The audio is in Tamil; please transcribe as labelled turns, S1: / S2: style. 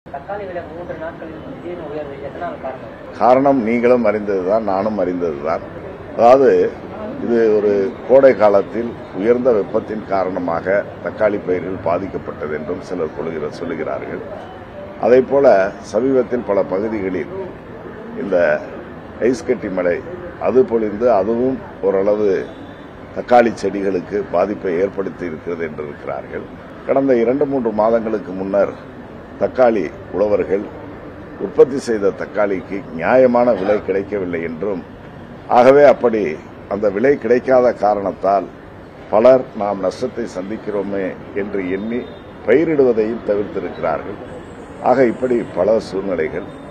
S1: தக்காளி விலை மூன்று நாட்களில் திடீர்னு உயர்வு எதனால் காரணம்
S2: காரணம் நீங்களும் அறிந்ததுதான் நானும் அறிந்ததுதான் அதாவது இது ஒரு கோடை காலத்தில் உயர்ந்த வெப்பத்தின் காரணமாக தக்காளி பயிர்கள் பாதிக்கப்பட்டது என்றும் சிலர் கொள்கிற சொல்லுகிறார்கள் அதே போல சமீபத்தில் பல பகுதிகளில் இந்த ஐஸ் கட்டி மழை அது பொழிந்து அதுவும் ஓரளவு தக்காளி செடிகளுக்கு பாதிப்பை ஏற்படுத்தி இருக்கிறது என்று இருக்கிறார்கள் கடந்த இரண்டு மூன்று மாதங்களுக்கு முன்னர் தக்காளி உழவர்கள் உற்பத்தி செய்த தக்காளிக்கு நியாயமான விலை கிடைக்கவில்லை என்றும் ஆகவே அப்படி அந்த விலை கிடைக்காத காரணத்தால் பலர் நாம் நஷ்டத்தை சந்திக்கிறோமே என்று எண்ணி பயிரிடுவதையும் தவிர்த்திருக்கிறார்கள் ஆக இப்படி பல சூழ்நிலைகள்